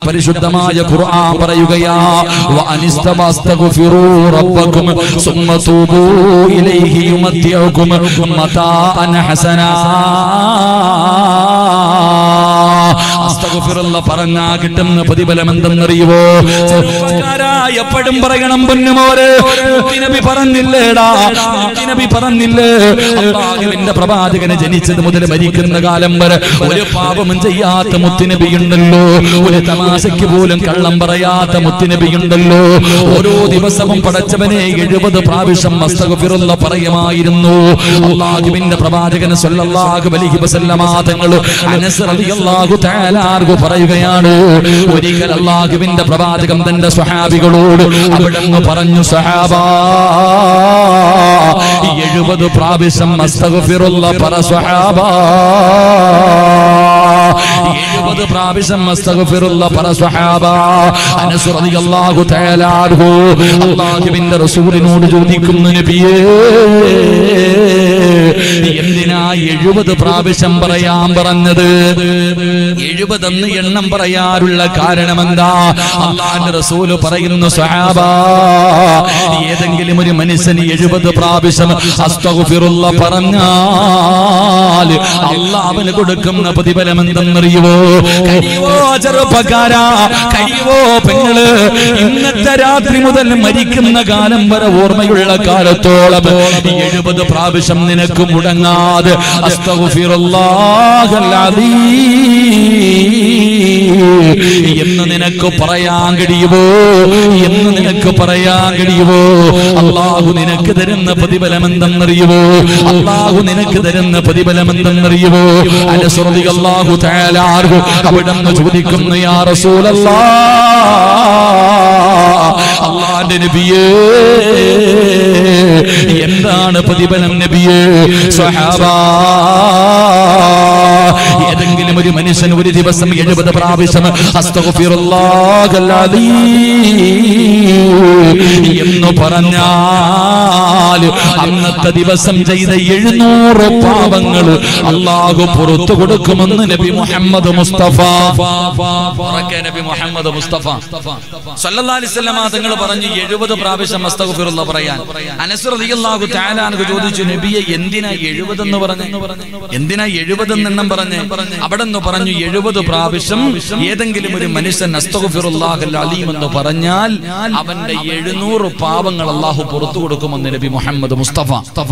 പരിശുദ്ധമായ ഖുർആൻ പറയുകയാ വഅനിസ്തമസ്തഗ്ഫിറൂ റബ്ബക്കും സുമ്മ തൂബൂ ഇലൈഹി യുമത്തിഉകും മതാഅൻ ഹസനാ അസ്തഗ്ഫിറുള്ള പറഞ്ഞാ കിട്ടുന്ന പ്രതിഫലം എന്തെന്നറിയുവോ ചെറുപ്പക്കാരാ, എപ്പോഴും പറയണം പൊന്നുമോര് നബി പറഞ്ഞില്ലേടാ നബി പറഞ്ഞില്ലേ അള്ളാഹുവിന്റെ പ്രവാചകനെ ജനിച്ചത് മുതൽ മരിക്കുന്ന കാലം വരെ ഒരു പാപവും ചെയ്യാത്ത മുത്തുനബിയുണ്ടല്ലോ ഒരു തമാശയ്ക്ക് പോലും കള്ളം പറയാത്ത മുത്തുനബിയുണ്ടല്ലോ ഓരോ ദിവസവും പടച്ചവനെ എഴുപത് പ്രാവശ്യം മസ്തഗഫിറുള്ള പറയുമായിരുന്നു അള്ളാഹുവിന്റെ പ്രവാചകൻ സല്ലല്ലാഹു അലൈഹി വസല്ലമ തങ്ങൾ അനസ് റളിയല്ലാഹു തആല ആർക്കു പറയുകയാണ് ഒരിക്കൽ അള്ളാഹുവിന്റെ പ്രവാചകൻ തന്റെ സ്വഹാബികളോട് അവിടെന്ന് പറഞ്ഞു സഹാബാ എഴുപത് പ്രാവശ്യം അസ്തഗ്ഫിറുള്ള പറ സ്വഹാബാ എഴുപത് പ്രാവശ്യം അസ്തഗ്ഫിറുള്ള പറ സ്വഹാബാ അനസ് റളിയല്ലാഹു തആല അൻഹു അല്ലാഹുവിന്റെ റസൂലിനോട് ചോദിക്കുന്നു നബിയേ എന്തിനാ എഴുപത് പ്രാവശ്യം പറയാൻ പറഞ്ഞത് എഴുപതെന്ന് എണ്ണം പറയാറുള്ള കാരണം എന്താ അള്ളാന്റെ റസൂല് പറയുന്നു സ്വഹാബാ ഏതെങ്കിലും ഒരു മനുഷ്യന് എഴുപത് പ്രാവശ്യം അസ്തഗ്ഫിറുള്ള പറഞ്ഞാൽ അള്ളാഹ് അവന് കൊടുക്കുന്ന പ്രതിഫലം എന്തെന്നറിയുവോ കഴിയുവോ ചെറുപ്പക്കാരാ കഴിയുവോ പെങ്ങള് ഇന്നത്തെ രാത്രി മുതൽ മരിക്കുന്ന കാലം വരെ ഓർമ്മയുള്ള കാലത്തോളം എഴുപത് പ്രാവശ്യം നിനക്ക് മുടങ്ങാതെ അസ്തഗ്ഫിറുല്ലാഹൽ അദീം എന്ന് നിനക്ക് പറയാൻ കഴിയുമോ എന്ന് നിനക്ക് പറയാൻ കഴിയുമോ അള്ളാഹു നിനക്ക് തരുന്ന പ്രതിഫലം എന്തെന്നറിയുമോ അള്ളാഹു നിനക്ക് തരുന്ന പ്രതിഫലം എന്തെന്നറിയുമോ അനസ്രതി അള്ളാഹു തയാലാർഹു അവിടെ നിന്ന് ചോദിക്കുന്നു യാ റസൂലല്ലാ അള്ളാന്റെ നബിയേ എന്താണ് പ്രതിഫലം നബിയേ സ്വഹാബാ ഏതെങ്കിലും ഒരു മനുഷ്യൻ ഒരു ദിവസം എഴുപത് പ്രാവശ്യം അസ്തഗ്ഫിറുല്ലാഹൽ അദീം എന്ന് പറഞ്ഞാൽ അന്നത്തെ ദിവസം ചെയ്ത എഴുന്നൂറ് പാപങ്ങൾ അള്ളാഹു പുറത്തു കൊടുക്കുമെന്ന് നബി മുഹമ്മദ് മുസ്തഫ ഉറക്കെ നബി മുഹമ്മദ് മുസ്തഫ സല്ലല്ലാഹു അലൈഹി വസല്ലമ തങ്ങൾ പറഞ്ഞു എഴുപത് പ്രാവശ്യം അസ്തഗ്ഫിറുല്ലാ പറയാൻ അനസ് റളിയല്ലാഹു തആല അൻഹു ചോദിച്ചു നബിയെ എന്തിനാ എഴുപത് എന്ന് പറഞ്ഞു എന്തിനാ എഴുപത് എണ്ണം പറഞ്ഞ് അവിടെ നിന്ന് പറഞ്ഞു എഴുപത് പ്രാവശ്യം ഏതെങ്കിലും ഒരു മനുഷ്യൻ അസ്തഗ്ഫിറുല്ലാഹൽ അലീം എന്ന് പറഞ്ഞാൽ അവന്റെ എഴുന്നൂറ് പാപങ്ങൾ അള്ളാഹു പുറത്തു കൊടുക്കുമെന്ന് നബി മുഹമ്മദ് മുസ്തഫ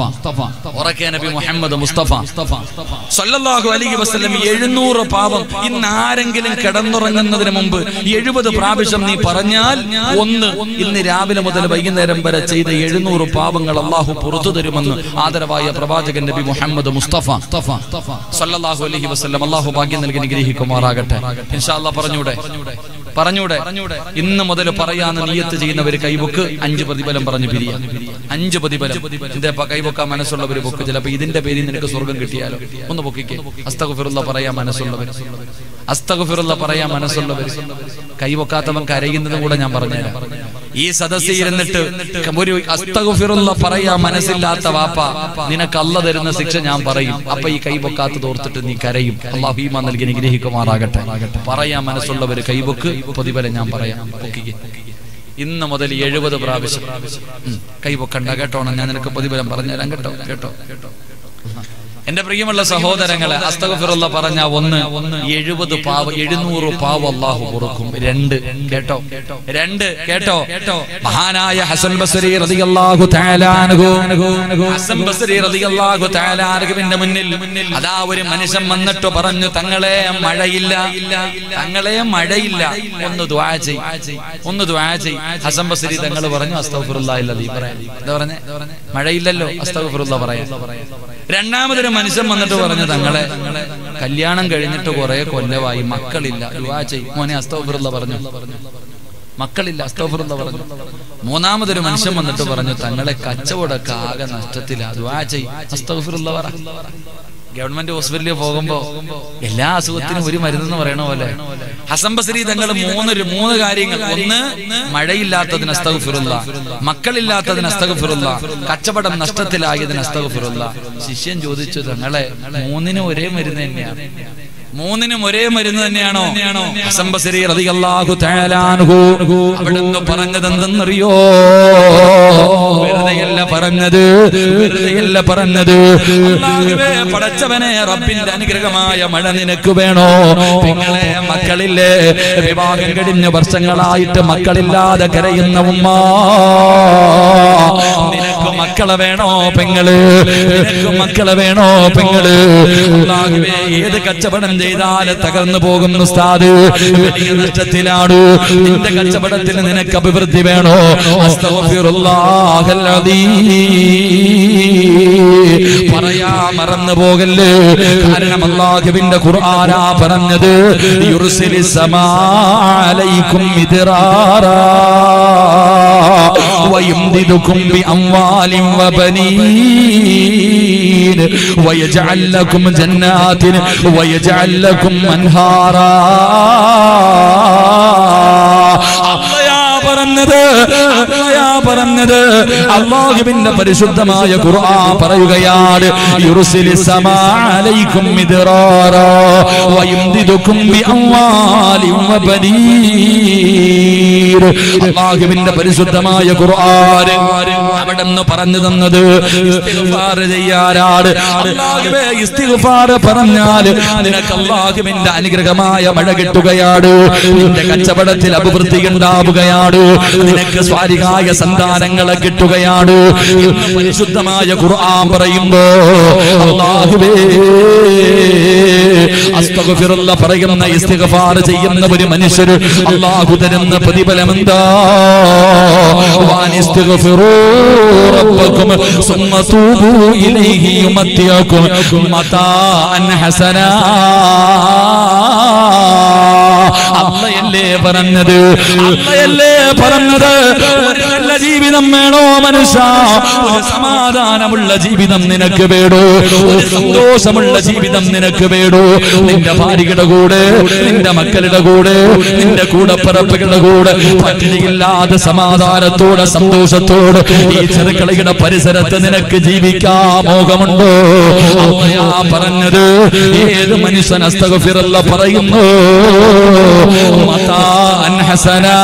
ഉറക്കെ നബി മുഹമ്മദ് മുസ്തഫ സല്ലല്ലാഹു അലൈഹി വസല്ലം എഴുന്നൂറ് പാപം ഇന്ന് ആരെങ്കിലും കിടന്നുറങ്ങുന്നതിന് മുമ്പ് എഴുപത് പ്രാവശ്യം നീ പറഞ്ഞാൽ ഒന്ന് ഇന്ന് രാവിലെ മുതൽ വൈകുന്നേരം വരെ ചെയ്ത എഴുന്നൂറ് പാപങ്ങൾ അള്ളാഹു പുറത്തു തരുമെന്ന് ആദരവായ പ്രവാചകൻ നബി മുഹമ്മദ് മുസ്തഫ സല്ലല്ലാഹു അലൈഹി വസല്ലം അള്ളാഹു ഭാഗ്യം നൽകി അനുഗ്രഹിക്കുമാറാകട്ടെ ഇൻഷാ അല്ലാഹ് പറഞ്ഞൂടെ പറഞ്ഞൂടെ ഇന്ന് മുതൽ പറയാന്ന് നീയത്ത് ചെയ്യുന്നവർ കൈബുക്ക് അഞ്ച് പ്രതിഫലം പറഞ്ഞു പിരിയ അഞ്ച് പ്രതിഫലം എന്റെ കൈബൊക്കാൻ മനസ്സുള്ളവർ ബുക്ക് ചിലപ്പോ ഇതിന്റെ പേരിൽ നിനക്ക് സ്വർഗം കിട്ടിയാലോ ഒന്ന് പൊക്കിക്കേ അസ്തഗഫിറുള്ള പറയാൻ മനസ്സുള്ളവർ അസ്തഗഫിറുള്ള പറയാൻ മനസ്സുള്ളവർ കൈവക്കാത്തവൻ കരയുന്നതും കൂടെ ഞാൻ പറഞ്ഞുതരാം ഈ സദസ്സിൽ ഇരുന്നിട്ട് ഒരു അസ്തഗഫിറുള്ള പറയാ മനസ്സില്ലാത്ത വാപ്പ നിനക്ക് അല്ല തരുന്ന ശിക്ഷ ഞാൻ പറയും അപ്പൊ ഈ കൈവക്കാത്ത തോർത്തിട്ട് നീ കരയും അള്ളാഹു ഈമാൻ നൽകി അനുഗ്രഹിക്കുമാറാകട്ടെ പറയാൻ മനസ്സുള്ളവർ കൈവക്ക് പ്രതിഫലം ഞാൻ പറയാം പൊക്കിക്ക് ഇന്ന് മുതൽ എഴുപത് പ്രാവശ്യം ഉം. കൈവക്കണ്ട കേട്ടോണം ഞാൻ നിനക്ക് പ്രതിഫലം പറഞ്ഞുതരാം കേട്ടോ കേട്ടോ കേട്ടോ എന്റെ പ്രിയമുള്ള സഹോദരങ്ങളെ അസ്തഗഫിറുള്ള പറഞ്ഞ ഒന്ന് എഴുപത് പാവ എഴുന്നൂറ് പാവ അള്ളാഹു പൊറുക്കും രണ്ട് കേട്ടോ രണ്ട് കേട്ടോ മഹാനായ ഹസൻ ബസരി റളിയല്ലാഹു തആല അൻഹു ഹസൻ ബസരി റളിയല്ലാഹു തആല അൻഹുവിന്റെ മുന്നിൽ അതാ ഒരു മനുഷ്യൻ വന്നിട്ട് പറഞ്ഞു തങ്ങളെ മഴയില്ല തങ്ങളെ മഴയില്ല ഒന്ന് ദുആ ചെയ് ഒന്ന് ദുആ ചെയ് ഹസൻ ബസരി തങ്ങൾ പറഞ്ഞു അസ്തഗ്ഫിറുല്ലാഹി അല്ലദീ പറയാം എന്താ പറഞ്ഞേ മഴയില്ലല്ലോ അസ്തഗ്ഫിറുല്ലാ പറയാം രണ്ടാമതൊരു മനുഷ്യൻ വന്നിട്ട് പറഞ്ഞു തങ്ങളെ കല്യാണം കഴിഞ്ഞിട്ട് കുറെ കൊല്ലമായി മക്കളില്ല ദുആ ചെയ് മോനെ അസ്തഗ്ഫിറുല്ലാ പറഞ്ഞു മക്കളില്ല അസ്തഗ്ഫിറുല്ലാ പറഞ്ഞു മൂന്നാമതൊരു മനുഷ്യൻ വന്നിട്ട് പറഞ്ഞു തങ്ങളെ കച്ചവടമൊക്കെ ആകെ നഷ്ടത്തിലാ ദുആ ചെയ് അസ്തഗ്ഫിറുല്ലാ പറ ഗവൺമെന്റ് ഹോസ്പിറ്റലിൽ പോകുമ്പോ എല്ലാ അസുഖത്തിനും ഒരു മരുന്നെന്ന് പറയണ പോലെ ഹസൻ ബസരി തങ്ങൾ മൂന്ന് ഒരു- മൂന്ന് കാര്യങ്ങൾ ഒന്ന് മഴയില്ലാത്തതിന് അസ്തഗ്ഫിറുല്ല മക്കളില്ലാത്തതിന് അസ്തഗ്ഫിറുല്ല കച്ചവടം നഷ്ടത്തിലായതിന് അസ്തഗ്ഫിറുല്ല ശിഷ്യൻ ചോദിച്ചു തങ്ങളെ മൂന്നിനും ഒരേ മരുന്ന് തന്നെയാണ് മൂന്നിനും ഒരേ മരുന്ന് തന്നെയാണോ ഹസൻ ബസരി റളിയല്ലാഹു തആല അൻഹു അവിടുന്ന് പറഞ്ഞത് എന്തെന്നറിയോ വെറുതെയല്ല പറഞ്ഞത് വെറുതെയല്ല പറഞ്ഞത് അല്ലാഹുവേ പടച്ചവനെ റബ്ബിന്റെ അനുഗ്രഹമായ മഴ നിനക്ക് വേണോ നിങ്ങളെ മക്കളില്ലേ വിവാഹം കഴിഞ്ഞ വർഷങ്ങളായിട്ട് മക്കളില്ലാതെ കരയുന്ന ഉമ്മ നിനക്ക് മക്കളെ വേണോ പെങ്ങള് നിനക്ക് മക്കളെ വേണോ പെങ്ങള് അല്ലാഹുവേ ഏത് കച്ചവടം ചെയ്താൽ തകർന്നു പോകും ഉസ്താദ് വലിയ നഷ്ടത്തിലാണ് നിന്റെ കച്ചവടത്തിന് നിനക്ക് അഭിവൃദ്ധി വേണോ അസ്തഗ്ഫിറുല്ലാഹൽ അദീം. പറയാ മറന്നു പോകല്ലേ കാരണം അള്ളാഹുവിന്റെ ഖുർആനാ പറഞ്ഞത് യുർസിലി സമാലൈക്കും മിദ്റാറാ ويمددكم بأموال وبنين ويجعل لكم جنات ويجعل لكم أنهارا അള്ളയാ പറഞ്ഞത് അള്ളയാ പറഞ്ഞത് അള്ളാഹുവിന്റെ പരിശുദ്ധമായ ഖുർആൻ പറയുകയാണ് യുർസിലി സമാലൈക്കും മിദ്റാറാ വയംദിദുക്കും ബിഅംവാലിൻ വബനീർ അള്ളാഹുവിന്റെ പരിശുദ്ധമായ ഖുർആൻ അവിടെ നിന്ന് പറഞ്ഞു തന്നത് ഇസ്തിഗ്ഫാർ ചെയ്യാനാണ് അള്ളാഹുവേ ഇസ്തിഗ്ഫാർ പറഞ്ഞാൽ നിനക്ക് അള്ളാഹുവിന്റെ അനുഗ്രഹമായ മഴ കിട്ടുകയാണ് നിന്റെ കച്ചവടത്തിൽ അഭിവൃദ്ധി ഉണ്ടാവുകയാണ് നിനക്ക് സ്വാരികായ സന്താനങ്ങളെ കിട്ടുകയാണ് എന്ന് പരിശുദ്ധമായ ഖുർആൻ പറയുമ്പോ അള്ളാഹുവേ അസ്തഗ്ഫിറുള്ള പറയുന്ന ഇസ്തിഗ്ഫാർ ചെയ്യുന്ന ഒരു മനുഷ്യര് അള്ളാഹു തരുന്ന പ്രതിഫലം എന്താ വാനിസ്തിഗ്ഫിറൂ റബ്ബക്കും സുമ്മ തൂബൂ ഇലൈഹി യുമത്തിയക്കും മതാഅൻ ഹസനാ അള്ളയല്ലേ പറഞ്ഞത് അള്ളയല്ലേ പറഞ്ഞത് ഒരു നല്ല ജീവിതം വേണോ മനുഷ്യ ഒരു സമാധാനമുള്ള ജീവിതം നിനക്ക് വേണോ ഒരു സന്തോഷമുള്ള ജീവിതം നിനക്ക് വേണോ നിന്റെ ഭാര്യയുടെ കൂടെ നിന്റെ മക്കളുടെ കൂടെ നിന്റെ കൂടപ്പിറപ്പുകളുടെ കൂടെ പട്ടിണിയില്ലാതെ സമാധാനത്തോടെ സന്തോഷത്തോടെ ഈ ചെറുക്കളയുടെ പരിസരത്ത് നിനക്ക് ജീവിക്കാൻ മോഹമുണ്ടോ അള്ളയാ പറഞ്ഞത് ഏത് മനുഷ്യൻ അസ്തഗഫിറല്ല പറയുന്നു മതാൻ ഹസനാ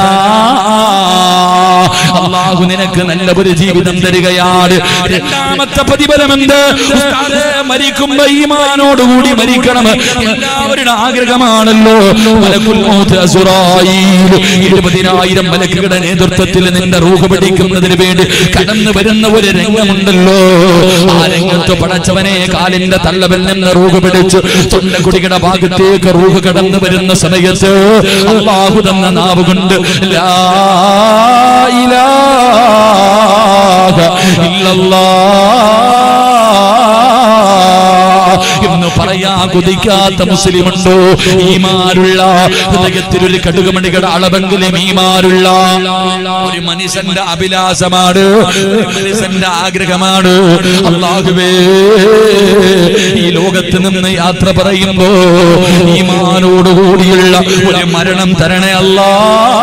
അള്ളാഹു നിനക്ക് നല്ല ഒരു ജീവിതം തരികയാണ് രണ്ടാമത്തെ പ്രതിഫലം എന്ത് ഉസ്താദേ, മരിക്കുമ്പോ ഈമാനോടുകൂടി മരിക്കണം എല്ലാവരുടെ ആഗ്രഹമാണല്ലോ മലക്കുൽ മൗത്ത് അസുറായീൽ എഴുപതിനായിരം മലക്കുകളുടെ നേതൃത്വത്തിൽ നിന്റെ റൂഹ് പിടിക്കുന്നതിന് വേണ്ടി കടന്നു വരുന്ന ഒരു രംഗമുണ്ടല്ലോ ആ രംഗത്ത് പടച്ചവനെ കാലിന്റെ തള്ളവിൽ നിന്ന് റൂഹ് പിടിച്ച് തൊണ്ടക്കുടിയുടെ ഭാഗത്തേക്ക് റൂഹ് കടന്നു വരുന്ന സമയത്ത് അള്ളാഹു തന്ന നാവ് കൊണ്ട് ലാ ഇലാഹ ഇല്ലല്ലാഹ് എന്ന് പറയാ കുതിക്കാത്ത മുസ്ലിമുണ്ടോ ഈമാരുള്ള ഹൃദയത്തിൽ ഒരു കടുകുമണികളുടെ അളവെങ്കിലും ഈമാരുള്ള ഒരു മനുഷ്യന്റെ അഭിലാഷമാണ് ഒരു മനുഷ്യന്റെ ആഗ്രഹമാണ് അള്ളാഹുവേ ഈ ലോകത്ത് നിന്ന് യാത്ര പറയുമ്പോ ഈമാനോടുകൂടിയുള്ള ഒരു മരണം തരണേ അല്ലാ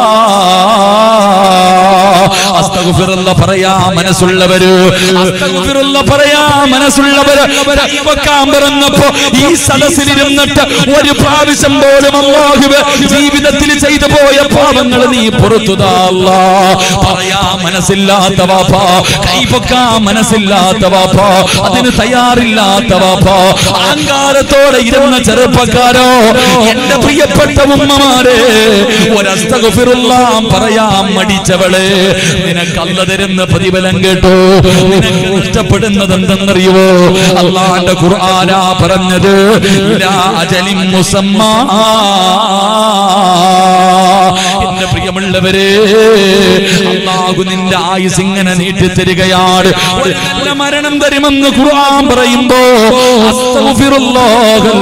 അസ്തഗ്ഫിറുള്ള പറയാ മനസ്സുള്ളവര് അസ്തഗ്ഫിറുള്ള പറയാ മനസ്സുള്ളവര് കൈവക്കാൻ പറഞ്ഞപ്പോ ഈ സദസ്സിലിരുന്നിട്ട് ഒരു പ്രാവശ്യം പോലും അള്ളാഹുവേ ജീവിതത്തിൽ ചെയ്തു പോയ പാപങ്ങൾ നീ പുറത്തുതാ അല്ലാ പറയാ മനസ്സില്ലാത്ത വാപ്പ കൈവക്കാ മനസ്സില്ലാത്ത വാപ്പ അതിന് തയ്യാറില്ലാത്ത വാപ്പ അഹങ്കാരത്തോടെ ഇരുന്ന ചെറുപ്പക്കാരോ എന്റെ പ്രിയപ്പെട്ട ഉമ്മമാരെ ഒരസ്തഗഫിറുള്ള പറയാൻ മടിച്ചവളെ നിനക്ക് അല്ല തരുന്ന പ്രതിഫലം കേട്ടോ നിനക്ക് ഇഷ്ടപ്പെടുന്നത് എന്തെന്നറിയുവോ അള്ളാന്റെ ഖുർആനാ പറഞ്ഞത് ഇലാ അജലിൻ മുസമ്മാ എന്റെ പ്രിയമുള്ളവരെ അള്ളാഹു നിന്റെ ആയുസ് ഇങ്ങനെ നീട്ടിത്തരികയാണ് ഒരു നല്ല മരണം തരുമെന്ന് ഖുർആൻ പറയുമ്പോ അസ്തഗ്ഫിറുല്ലാഹൽ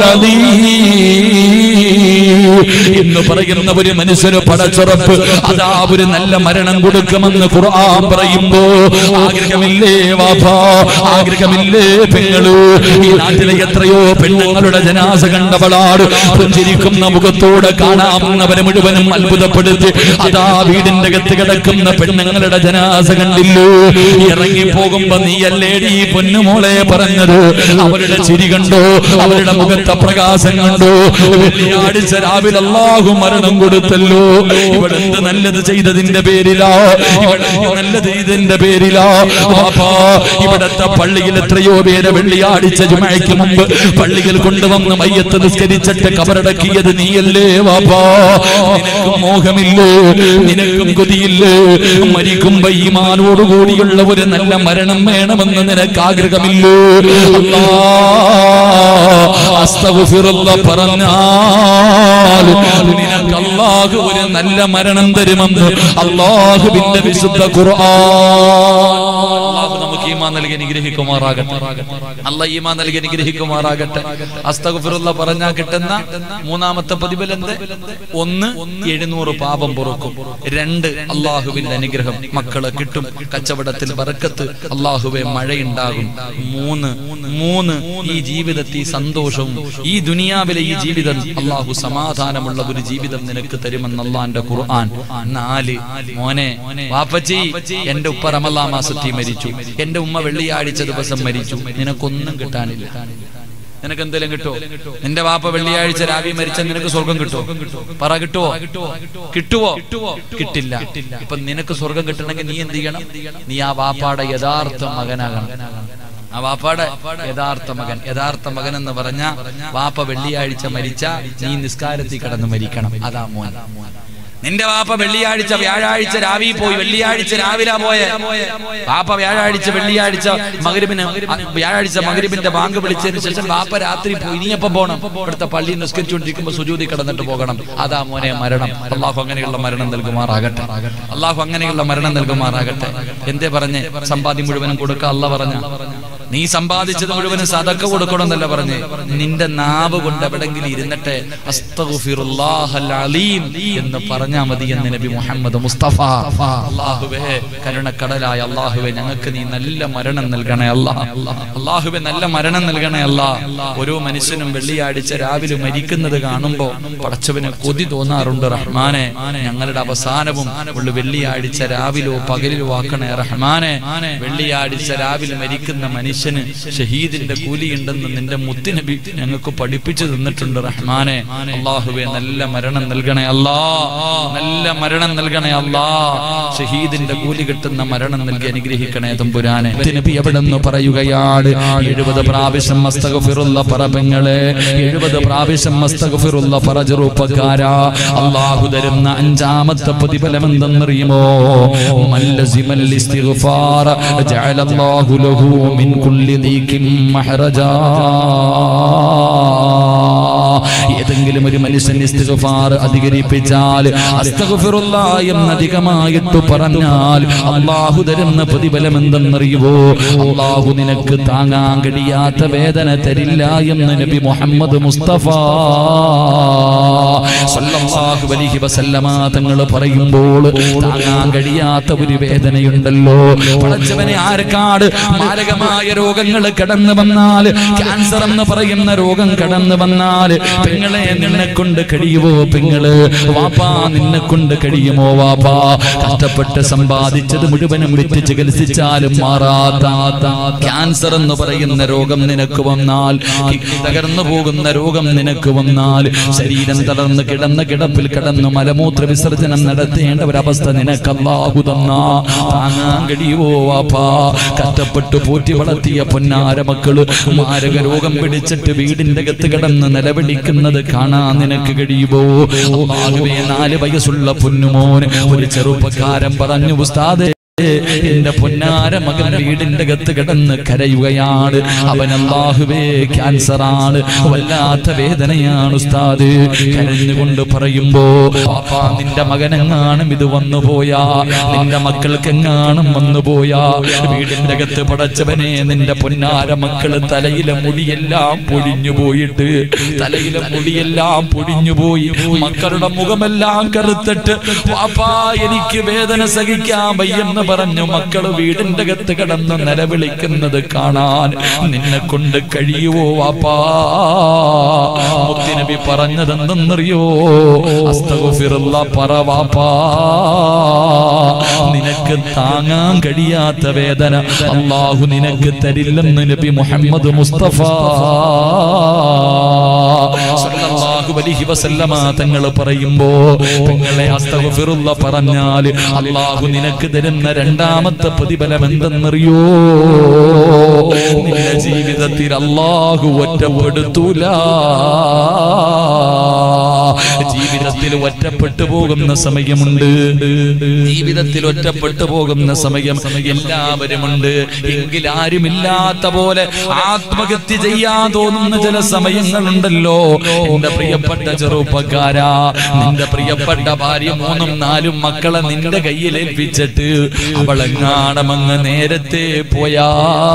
അദീം എന്ന് പറയുന്ന ഒരു മനുഷ്യന് പടച്ചുറപ്പ് അതാ ഒരു നല്ല മരണം കൊടുക്കുമെന്ന് ഖുർആൻ പറയുമ്പോ ആഗ്രഹമില്ലേ വാപ്പാ ആഗ്രഹമില്ലേ പെങ്ങള് ഈ നാട്ടിലെ എത്രയോ പെണ്ണുങ്ങളുടെ ജനാസ കണ്ടവളാട് പുഞ്ചിരിക്കുന്ന മുഖത്തോടെ കാണാവുന്നവരെ മുഴുവനും അത്ഭുതപ്പെടുത്തി അതാ വീടിന്റെ അകത്ത് കിടക്കുന്ന പെണ്ണുങ്ങളുടെ ജനാസ കണ്ടില്ലോ ഇറങ്ങി പോകുമ്പോ നീയല്ലേടി ഈ പൊന്നുമോളെ പറഞ്ഞത് അവരുടെ ചിരി കണ്ടോ അവരുടെ മുഖത്തെ പ്രകാശം കണ്ടോ വെള്ളിയാഴ്ച രാവിലെ അള്ളാഹു മരണം കൊടുത്തല്ലോ ഇവിടെ എന്ത് നല്ലത് ചെയ്തതിന്റെ പേരിലാ ഇവിടെ എന്ത് നല്ലത് ചെയ്തതിന്റെ പേരിലാ പാപ്പാ ഇവിടത്തെ പള്ളിയിൽ എത്രയോ പേരെ വെള്ളിയാഴ്ച ജുമയ്ക്ക് മുമ്പ് പള്ളിയിൽ കൊണ്ടുവന്ന് മയ്യത്ത് നിസ്കരിച്ചിട്ട് കബറടക്കിയത് നീയല്ലേ വാപ്പാ നിനക്കും മോഹമില്ലേ നിനക്കും കൊതിയില്ലേ മരിക്കുമ്പോ ഈമാനോടുകൂടിയുള്ള ഒരു നല്ല മരണം വേണമെന്ന് നിനക്ക് ആഗ്രഹമില്ലേ അല്ലാ, അസ്തഗ്ഫിറുള്ള പറഞ്ഞാൽ നിനക്ക് അള്ളാഹു ഒരു നല്ല മരണം തരുമെന്ന് അള്ളാഹുവിന്റെ വിശുദ്ധ ഖുർആൻ അള്ളാഹു നമുക്ക് ഈമാൻ നൽകി അനുഗ്രഹിക്കുമാറാകട്ടെ അല്ല ഈമാൻ നൽകി അനുഗ്രഹിക്കുമാറാകട്ടെ അസ്തഗ്ഫിറുള്ള പറഞ്ഞാൽ കിട്ടുന്ന മൂന്നാമത്തെ പ്രതിഫലം എന്ത് ഒന്ന് എഴുന്നൂറ് പാപം പൊറുക്കും രണ്ട് അള്ളാഹുവിന്റെ അനുഗ്രഹം മക്കളെ കിട്ടും കച്ചവടത്തിൽ ബറക്കത്ത് അള്ളാഹുവെ മഴയുണ്ടാകും മൂന്ന് മൂന്ന് ഈ ജീവിതത്തിൽ സന്തോഷവും ഈ ദുനിയാവിലെ ഈ ജീവിതം അള്ളാഹു സമാധാനമുള്ള ഒരു ജീവിതം നിനക്ക് തരുമെന്ന് അള്ളാന്റെ ഖുർആൻ നാല് മോനെ വാപ്പച്ചി എന്റെ ഉപ്പ റമലാ മാസത്തിൽ മരിച്ചു എന്റെ ഉമ്മ വെള്ളിയാഴ്ച ദിവസം മരിച്ചു നിനക്കൊന്നും കിട്ടാനില്ല നിനക്ക് എന്തെങ്കിലും കിട്ടോ നിന്റെ വാപ്പ വെള്ളിയാഴ്ച രാവി മരിച്ച നിനക്ക് സ്വർഗം കിട്ടോ പറ കിട്ടുവോ കിട്ടുവോ കിട്ടില്ല ഇപ്പൊ നിനക്ക് സ്വർഗം കിട്ടണമെങ്കിൽ നീ എന്ത് ചെയ്യണം നീ ആ വാപ്പാടെ യഥാർത്ഥ മകനാകണം ആ വാപ്പാടെ യഥാർത്ഥ മകൻ യഥാർത്ഥ മകൻ എന്ന് പറഞ്ഞ വാപ്പ വെള്ളിയാഴ്ച മരിച്ച നീ നിസ്കാരത്തിൽ കിടന്ന് മരിക്കണം അതാ മോൻ നിന്റെ വാപ്പ വെള്ളിയാഴ്ച വ്യാഴാഴ്ച രാവി പോയി വെള്ളിയാഴ്ച രാവിലെ പോയ വാപ്പ വ്യാഴാഴ്ച വെള്ളിയാഴ്ച മകരിബിന് വ്യാഴാഴ്ച മകരിബിന്റെ ബാങ്ക് വിളിച്ചതിന് ശേഷം വാപ്പ രാത്രി പോയി ഇനി എപ്പം പോകണം ഇവിടുത്തെ പള്ളി നിസ്കരിച്ചുകൊണ്ടിരിക്കുമ്പോ സുജൂതി കിടന്നിട്ട് പോകണം അതാ മോനെ മരണം അള്ളാഹു അങ്ങനെയുള്ള മരണം നൽകുമാറാകട്ടെ അള്ളാഹു അങ്ങനെയുള്ള മരണം നൽകുമാറാകട്ടെ എന്തേ പറഞ്ഞേ സമ്പാദ്യം മുഴുവനും കൊടുക്ക അല്ല പറഞ്ഞ നീ സമ്പാദിച്ചത് മുഴുവനും സതക്ക കൊടുക്കണമെന്നല്ല പറഞ്ഞേ നിന്റെ നാവ് കൊണ്ട് എവിടെങ്കിലും ഇരുന്നിട്ട് അസ്തഗ്ഫിറുല്ലാഹൽ അലീം എന്ന് പറഞ്ഞാ മതി എന്ന് നബി മുഹമ്മദ് മുസ്തഫ അള്ളാഹുവേ കരുണക്കടലായ അള്ളാഹുവേ ഞങ്ങൾക്ക് നീ നല്ല മരണം നൽകണേ അല്ലാ അള്ളാഹുവേ നല്ല മരണം നൽകണേ അല്ലാ ഓരോ മനുഷ്യനും വെള്ളിയാഴ്ച രാവിലെ മരിക്കുന്നത് കാണുമ്പോ പടച്ചവന് കൊതി തോന്നാറുണ്ട് റഹ്മാനെ ഞങ്ങളുടെ അവസാനവും ഉള്ള വെള്ളിയാഴ്ച രാവിലോ പകലിലോ ആക്കണേ റഹ്മാനെ വെള്ളിയാഴ്ച രാവിലെ മരിക്കുന്ന മനുഷ്യന് ഷഹീദിന്റെ കൂലിയുണ്ടെന്ന് നിന്റെ മുത്തുനബി ഞങ്ങൾക്ക് പഠിപ്പിച്ചു തന്നിട്ടുണ്ട് റഹ്മാനെ അള്ളാഹുവെ നല്ല മരണം നൽകണേ അല്ലാ നല്ല മരണം നൽകണേ അല്ലാ ഷഹീദിന്റെ കൂലി കിട്ടുന്ന മരണം നൽകി അനുഗ്രഹിക്കണേ തമ്പുരാനെ നബി എവിടെ നിന്ന് പറയുകയാണ് എഴുപത് പ്രാവശ്യം മസ്തകഫിറുള്ള പറപങ്ങളെ എഴുപത് പ്രാവശ്യം മസ്തകഫിറുള്ള പറ ചെറുപ്പക്കാരാ അള്ളാഹു തരുന്ന അഞ്ചാമത്തെ പ്രതിഫലം എന്തെന്നറിയുമോ മല്ലസിമൽ ഇസ്തിഗ്ഫാർ ജഅലല്ലാഹു ലഹു മിൻ കുല്ലി ദീകിൻ മഹ്റജാ ഏതെങ്കിലും ഒരു മനുഷ്യൻ ഇസ്തിഗ്ഫാർ അധികരിപ്പിച്ചാൽ അസ്തഗ്ഫിറുല്ലാ എന്ന് അധികമായിട്ട് പറഞ്ഞാൽ അള്ളാഹു തരുന്ന പ്രതിഫലം എന്തെന്നറിയുവോ അള്ളാഹു നിനക്ക് താങ്ങാൻ കഴിയാത്ത വേദന തരില്ല എന്ന് നബി മുഹമ്മദ് മുസ്തഫ സല്ലല്ലാഹു അലൈഹി വസല്ലമ തങ്ങൾ പറയുമ്പോൾ താങ്ങാൻ കഴിയാത്ത ഒരു വേദനയുണ്ടല്ലോ പടച്ചവനെ ആർക്കാട് മാരകമായ രോഗങ്ങൾ കടന്നു വന്നാൽ ക്യാൻസർ എന്ന് പറയുന്ന രോഗം കടന്നു വന്നാൽ പെങ്ങളെ നിന്നെ കൊണ്ട് കഴിയുമോ പെങ്ങള് വാപ്പാ നിന്നെ കൊണ്ട് കഴിയുമോ വാപ്പാ കഷ്ടപ്പെട്ട് സമ്പാദിച്ചത് മുഴുവനും വിറ്റ് ചികിത്സിച്ചാലും മാറാത്ത ക്യാൻസർ എന്ന് പറയുന്ന രോഗം നിനക്ക് വന്നാൽ കിഡ്നി തകർന്നു പോകുന്ന രോഗം നിനക്ക് വന്നാൽ ശരീരം തളർന്ന് കിടന്ന കിടപ്പിൽ കിടന്ന് മലമൂത്ര വിസർജനം നടത്തേണ്ട ഒരവസ്ഥ നിനക്ക് അല്ലാഹു തന്നാ താങ്ങാൻ കഴിയുവോ വാപ്പാ കഷ്ടപ്പെട്ട് പോറ്റി വളർത്തിയ പൊന്നാര മക്കള് മാരക രോഗം പിടിച്ചിട്ട് വീടിന്റെ അകത്ത് കിടന്ന് നിലവിളിക്കുന്നത് കാണാൻ നിനക്ക് കഴിയുമോ അല്ലാഹുവേ നാല് വയസ്സുള്ള പൊന്നുമോന് ഒരു ചെറുപ്പക്കാരൻ പറഞ്ഞു ഉസ്താദേ എന്റെ പൊന്നാര മകൻ വീടിന്റെ അകത്ത് കിടന്ന് കരയുകയാണ് അവൻ അള്ളാഹുവേ ക്യാൻസർ ആണ് വല്ലാത്ത വേദനയാണ് ഉസ്താദ് കരഞ്ഞുകൊണ്ട് പറയുമ്പോ പാപ്പാ നിന്റെ മകനെങ്ങാനും ഇത് വന്നു പോയാ നിന്റെ മക്കൾക്ക് എങ്ങാനും വന്നു പോയാ വീടിന്റെ അകത്ത് പടച്ചവനെ നിന്റെ പൊന്നാര മക്കള് തലയിലെ മുടിയെല്ലാം പൊടിഞ്ഞു പോയിട്ട് തലയിലെ മുടിയെല്ലാം പൊടിഞ്ഞു പോയി മക്കളുടെ മുഖമെല്ലാം കറുത്തിട്ട് പാപ്പാ എനിക്ക് വേദന സഹിക്കാൻ വയ്യെന്ന് പറഞ്ഞു മക്കള് വീടിന്റെ അകത്ത് കിടന്ന് നിലവിളിക്കുന്നത് കാണാൻ നിന്നെ കൊണ്ട് കഴിയുവോ വാപ്പാ മുത്തിനബി പറഞ്ഞതെന്തെന്നറിയോ അസ്തഗുഫിറുള്ള പറ വാപ്പാ നിനക്ക് താങ്ങാൻ കഴിയാത്ത വേദന അള്ളാഹു നിനക്ക് തരില്ലെന്ന് നബി മുഹമ്മദ് മുസ്തഫ സല്ലല്ലാഹു അലൈഹി വസല്ലമ തങ്ങൾ പറയുമ്പോ പെങ്ങളെ അസ്തഗ്ഫിറുള്ള പറഞ്ഞാൽ അള്ളാഹു നിനക്ക് തരുന്ന രണ്ടാമത്തെ പ്രതിഫലം എന്തെന്നറിയോ നിന്റെ ജീവിതത്തിൽ അള്ളാഹു ഒറ്റപ്പെടുത്തൂല ജീവിതത്തിൽ ഒറ്റപ്പെട്ടു പോകുന്ന സമയമുണ്ട് ജീവിതത്തിൽ ഒറ്റപ്പെട്ടു പോകുന്ന സമയം എല്ലാവരുമുണ്ട് എങ്കിൽ ആരുമില്ലാത്ത പോലെ ആത്മഹത്യ ചെയ്യാൻ തോന്നുന്ന ചില സമയങ്ങളുണ്ടല്ലോ എന്റെ പ്രിയപ്പെട്ട ചെറുപ്പക്കാരാ നിന്റെ പ്രിയപ്പെട്ട ഭാര്യ മൂന്നും നാലും മക്കളെ നിന്റെ കയ്യിൽ ഏൽപ്പിച്ചിട്ട് അവളെങ്ങാണമങ്ങ് നേരത്തെ പോയാ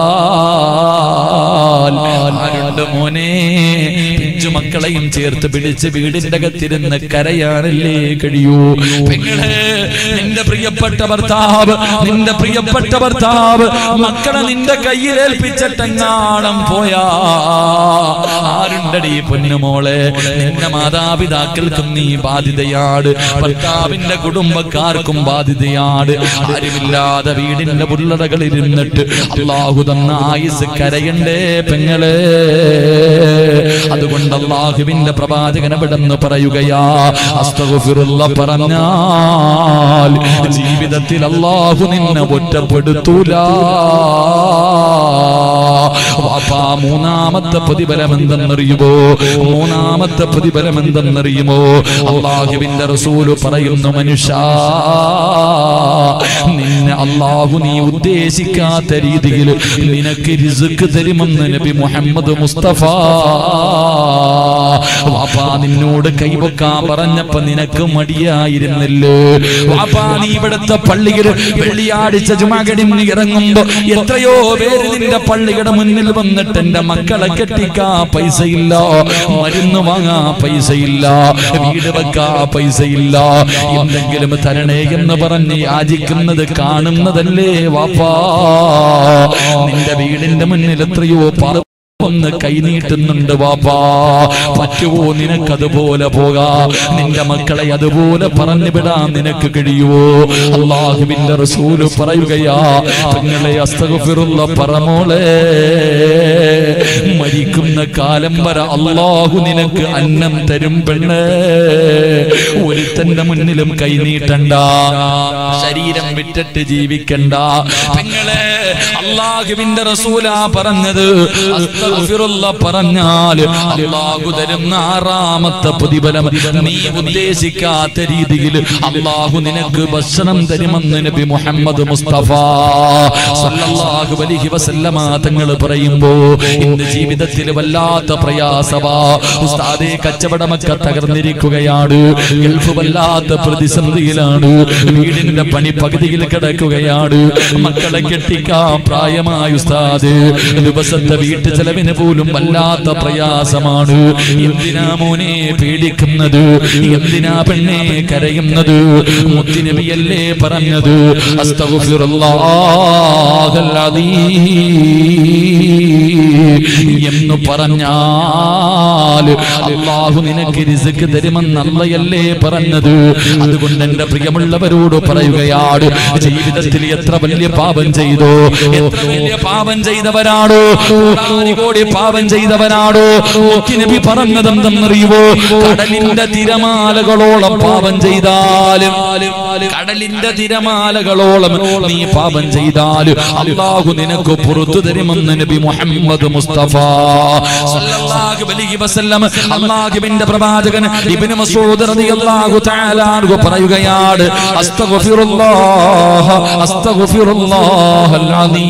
ആരുണ്ട് മോനെ പിഞ്ചു മക്കളെയും ചേർത്ത് പിടിച്ച് വീടിന്റെ അകത്തിരുന്ന് കരയാനല്ലേ കഴിയൂ പെങ്ങളെ നിന്റെ പ്രിയപ്പെട്ട ഭർത്താവ് നിന്റെ പ്രിയപ്പെട്ട ഭർത്താവ് മക്കളെ നിന്റെ കയ്യിൽ ഏൽപ്പിച്ചിട്ടെങ്ങാണം പോയാ ആരുണ്ടടി പൊന്നുമോളെ നിന്റെ മാതാപിതാക്കൾക്കും നീ ബാധ്യതയാണ് ഭർത്താവിന്റെ കുടുംബക്കാർക്കും ബാധ്യതയാണ് ആരുമില്ലാതെ വീടിന്റെ പുള്ളടകളിൽ ഇരുന്നിട്ട് അള്ളാഹു തന്ന ആയുസ് കരയണ്ടേ പെങ്ങളെ അതുകൊണ്ട് അള്ളാഹുവിന്റെ പ്രവാചകൻ എവിടെന്ന് പറയുകയാ അസ്തഗുഫിറുള്ള പറഞ്ഞാൽ ജീവിതത്തിൽ അള്ളാഹു നിന്നെ ഒറ്റപ്പെടുത്തൂല വാപ്പാ മൂന്നാമത്തെ പ്രതിഫലം എന്തെന്നറിയുമോ മൂന്നാമത്തെ പ്രതിഫലം എന്തെന്നറിയുമോ അള്ളാഹുവിന്റെ റസൂല് പറയുന്നു മനുഷ്യ നിന്നെ അള്ളാഹു നീ ഉദ്ദേശിക്കാത്ത രീതിയിൽ നിനക്ക് രിസുക്ക് തരുമെന്ന് നബി മുഹമ്മദ് മുസ്തഫ വാപ്പാ നിന്നോട് കൈവക്കാൻ പറഞ്ഞപ്പോ നിനക്ക് മടിയായിരുന്നല്ലോ വാപ്പാ നീ ഇവിടുത്തെ പള്ളിയിൽ വെള്ളിയാഴ്ച ജുമാകടിന് ഇറങ്ങുമ്പോ എത്രയോ പേര് നിന്റെ പള്ളിയുടെ മുന്നിൽ വന്നിട്ട് എന്റെ മക്കളെ കെട്ടിക്കാ പൈസയില്ല മരുന്ന് വാങ്ങാ പൈസയില്ല വീട് വെക്കാ പൈസയില്ല എന്തെങ്കിലും തരണേ എന്ന് പറഞ്ഞ് യാചിക്കുന്നത് കാണുന്നതല്ലേ വാപ്പാ നിന്റെ വീടിന്റെ മുന്നിൽ എത്രയോ പാ ഒന്ന് കൈനീട്ടുന്നുണ്ട് വാപ്പാ പറ്റുവോ നിനക്കതുപോലെ പോകാ നിന്റെ മക്കളെ അതുപോലെ പറഞ്ഞു വിടാൻ നിനക്ക് കഴിയുവോ അള്ളാഹുവിന്റെ റസൂല് പറയുകയാ നിങ്ങളെ അസ്തഗഫിറുള്ള പറമോളെ മരിക്കുന്ന കാലം വരെ അള്ളാഹു നിനക്ക് അന്നം തരും പെണ്ണ് ഒരുത്തന്റെ മുന്നിലും കൈനീട്ടണ്ട ശരീരം വിറ്റിട്ട് ജീവിക്കണ്ട പെങ്ങളെ അള്ളാഹുവിന്റെ റസൂലാ പറഞ്ഞത് അസ്തഗ്ഫിറുള്ള പറഞ്ഞാൽ അള്ളാഹു തരുന്ന ആറാമത്തെ പ്രതിഫലം നീ ഉദ്ദേശിക്കാത്ത രീതിയിൽ അള്ളാഹു നിനക്ക് ഭക്ഷണം തരുമെന്ന് നബി മുഹമ്മദ് മുസ്തഫ സല്ലല്ലാഹു അലൈഹി വസല്ലമ തങ്ങൾ പറയുമ്പോ ഇന്ന് ജീവിതത്തിൽ വല്ലാത്ത പ്രയാസവാ ഉസ്താദെ കച്ചവടമൊക്കെ തകർന്നിരിക്കുകയാണ് ഗൾഫ് വല്ലാത്ത പ്രതിസന്ധിയിലാണ് വീടിന്റെ പണി പകുതിയിൽ കിടക്കുകയാണ് മക്കളെ കെട്ടിക്കാൻ പ്രായമായ ഉസ്താദ് ദിവസത്തെ വീട്ടു ചെലവിന് പോലും വല്ലാത്ത പ്രയാസമാണ് എന്തിനാ മോനെ പേടിക്കുന്നത് എന്തിനാ പെണ്ണെ കരയുന്നത് മുത്തിനബിയല്ലേ പറഞ്ഞത് അസ്തഗ്ഫിറുല്ലാഹൽ അദീം എന്ന് പറഞ്ഞാൽ അള്ളാഹു നിനക്ക് റിസ്ക് തരുമെന്ന് അള്ളയല്ലേ പറഞ്ഞത് അതുകൊണ്ട് എന്റെ പ്രിയമുള്ളവരോട് പറയുകയാണ് ജീവിതത്തിൽ എത്ര വലിയ പാപം ചെയ്തോ എത്ര വലിയ പാപം ചെയ്തവരാണോ കോടാനി കോടി പാപം ചെയ്തവനാണോ നബി പറഞ്ഞതെന്തെന്നറിയുവോ കടലിന്റെ തിരമാലകളോളം പാപം ചെയ്താലും കടലിന്റെ തിരമാലകളോളം നീ പാപം ചെയ്താലും അള്ളാഹു നിനക്ക് പുറത്തു തരുമെന്ന് നബി മുഹമ്മദ് മുസ്തഫ സല്ലല്ലാഹു അലൈഹി വസല്ലം അല്ലാഹുവിന്റെ പ്രവാചകൻ ഇബ്നു മസ്ഊദ് റളിയല്ലാഹു തആല അൻഹു പറയുകയാണ് അസ്തഗ്ഫിറുല്ലാഹ് അസ്തഗ്ഫിറുല്ലാഹൽ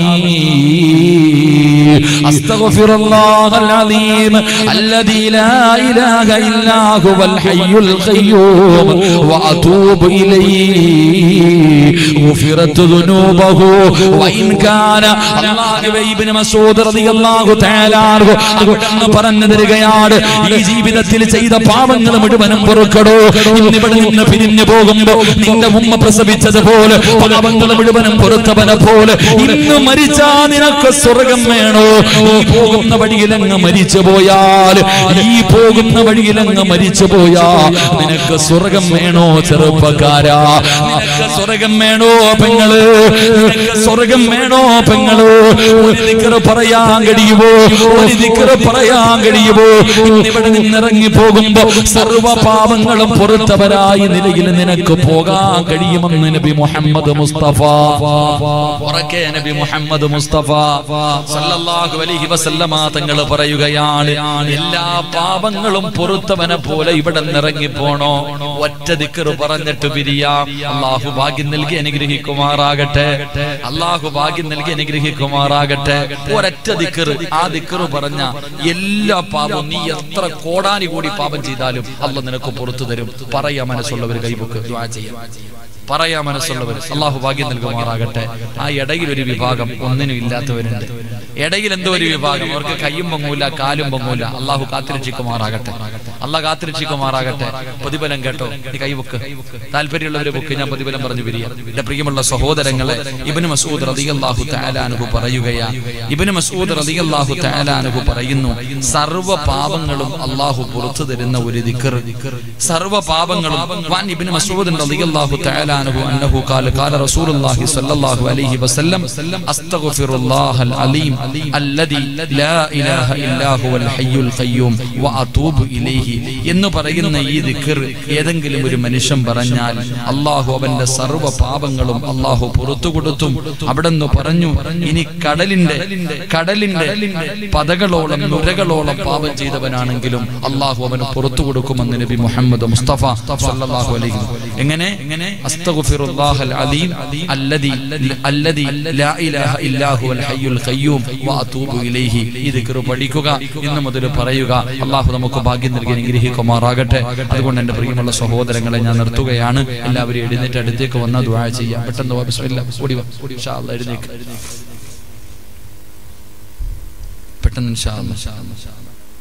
അലീം അസ്തഗ്ഫിറുല്ലാഹൽ അലീം الذي لا إله إلا هو الحي القيوم وأتوب إليه غفرت ذنوبه وإن كان അല്ലാഹുവേ ഇബ്നു മസ്ഊദ് റളിയല്ലാഹു തആല അൻഹു അവിടുന്ന് പറഞ്ഞു തരികയാണ് ഈ ജീവിതത്തിൽ ചെയ്ത പാപങ്ങൾ മുഴുവനും പൊറുക്കടോ ഇന്നിവിടെ നിന്ന് പിരിഞ്ഞു പോകുമ്പോ നിന്റെ ഉമ്മ പ്രസവിച്ചതുപോലെ പാപങ്ങൾ മുഴുവനും പൊറുത്തവനെ പോലെ ഇന്ന് മരിച്ചാ നിനക്ക് സ്വർഗം വേണോ ഈ പോകുന്ന വഴിയിലങ്ങ് മരിച്ചു പോയാൽ ഈ പോകുന്ന വഴിയിലങ്ങ് മരിച്ചു പോയാ നിനക്ക് സ്വർഗം വേണോ ചെറുപ്പക്കാരാ നിനക്ക് സ്വർഗം വേണോ പെങ്ങള് നിനക്ക് സ്വർഗം വേണോ പെങ്ങള് ഒരു ദിക്കറ് പറയാൻ കഴിയുമോ ഒരു ദിക്കറ് പറയാൻ കഴിയുമോ ഇന്നിവിടെ നിന്നിറങ്ങി പോകുമ്പോ സർവ പാപങ്ങളും പുറത്തവരായ നിലയിൽ നിനക്ക് പോകാൻ കഴിയുമെന്ന് നബി മുഹമ്മദ് മുസ്തഫ ഉറക്കെ നബി മുഹമ്മദ് മുസ്തഫ സല്ലല്ലാഹു അലൈഹി വസല്ലമ തങ്ങൾ പറയുകയാണ് എല്ലാ പാപങ്ങളും പൊറുത്തവനെ പോലെ ഇവിടെ നിറങ്ങി പോണോ ഒറ്റ ദിക്കറ് പറഞ്ഞിട്ട് പിരിയാം അള്ളാഹു ഭാഗ്യം നൽകി അനുഗ്രഹിക്കുമാറാകട്ടെ അള്ളാഹു ഭാഗ്യം നൽകി അനുഗ്രഹിക്കുമാറാകട്ടെ ഒരൊറ്റ ദിക്കറ് ആ ദിക്കറ് പറഞ്ഞ എല്ലാ പാപവും നീ എത്ര കോടാനി കൂടി പാപം ചെയ്താലും അല്ല നിനക്ക് പുറത്തു തരും പറയാ മനസ്സുള്ളവർ കൈബുക്ക് ദ്വാ ചെയ്യാം പറയാ മനസ്സുള്ളവർ അള്ളാഹു ഭാഗ്യം നൽകുമാറാകട്ടെ ആ ഇടയിൽ ഒരു വിഭാഗം ഒന്നിനും ഇല്ലാത്തവരുണ്ട് ഇടയിൽ എന്തോ ഒരു വിഭാഗം അവർക്ക് കയ്യും പൊങ്ങൂല കാലും പൊങ്ങൂല അള്ളാഹു കാത്തിരക്ഷിക്കുമാറാകട്ടെ അള്ളാഹ് കാത്തിരക്ഷിക്കുമാറാകട്ടെ പ്രതിഫലം കേട്ടോ നീ കൈവക്ക് താല്പര്യമുള്ളവരെ ബുക്ക് ഞാൻ പ്രതിഫലം പറഞ്ഞു പിരിയ എന്റെ പ്രിയമുള്ള സഹോദരങ്ങളെ ഇബിന് മസൂദ് റതിയല്ലാഹു താലാനുഹു പറയുകയാ ഇബിന് മസൂദ് റതിയല്ലാഹു താലാനുഹു പറയുന്നു സർവ പാപങ്ങളും അള്ളാഹു പുറത്തു തരുന്ന ഒരു ദിക്കർ സർവ പാപങ്ങളും വാൻ ഇബിന് മസൂദ് റളിയല്ലാഹു തആല അൻഹു അന്നഹു ഖാല ഖാല റസൂലുള്ളാഹി സ്വല്ലല്ലാഹു അലൈഹി വസല്ലം അസ്തഗ്ഫിറുല്ലാഹൽ അലീം അല്ലദി ലാ ഇലാഹ ഇല്ലാ ഹുവൽ ഹയ്യുൽ ഖയ്യൂം വഅതൂബു ഇലൈഹി എന്ന് പറയുന്ന ഈ ദിക്ർ ഏതെങ്കിലും ഒരു മനുഷ്യൻ പറഞ്ഞാൽ അള്ളാഹു അവന്റെ സർവ്വ പാപങ്ങളും അള്ളാഹു പുറത്തു കൊടുത്തും അവിടെന്ന് പറഞ്ഞു ഇനി കടലിന്റെ കടലിന്റെ പതകളോളം നുരകളോളം പാപം ചെയ്തവനാണെങ്കിലും അള്ളാഹു അവന് പുറത്തു കൊടുക്കുമെന്ന് നബി മുഹമ്മദ് മുസ്തഫ സല്ലല്ലാഹു അലൈഹി വസല്ലം. എങ്ങനെ എങ്ങനെ അസ്തഗ്ഫിറുല്ലാഹൽ അലീം അല്ലദി അല്ലദി ലാ ഇലാഹ ഇല്ലാ ഹുവൽ ഹയ്യുൽ ഖയ്യൂം വഅതൂബു ഇലൈഹി ഈ ദിക്ർ പഠിക്കുക ഇന്ന് മുതൽ പറയുക അള്ളാഹു നമുക്ക് ഭാഗ്യം നൽകി അനുഗ്രഹിക്കുമാറാകട്ടെ അതുകൊണ്ട് എന്റെ പ്രിയമുള്ള സഹോദരങ്ങളെ ഞാൻ നിർത്തുകയാണ് എല്ലാവരും എഴുന്നേറ്റ് അടുത്തേക്ക് വന്ന ദുആ ചെയ്യാം പെട്ടെന്ന് വാ, ബിസ്മില്ലാ. ഓടി വാ ഇൻഷാ അല്ലാഹ് എഴുന്നേക്ക് പെട്ടെന്ന് ഇൻഷാ അല്ലാഹ്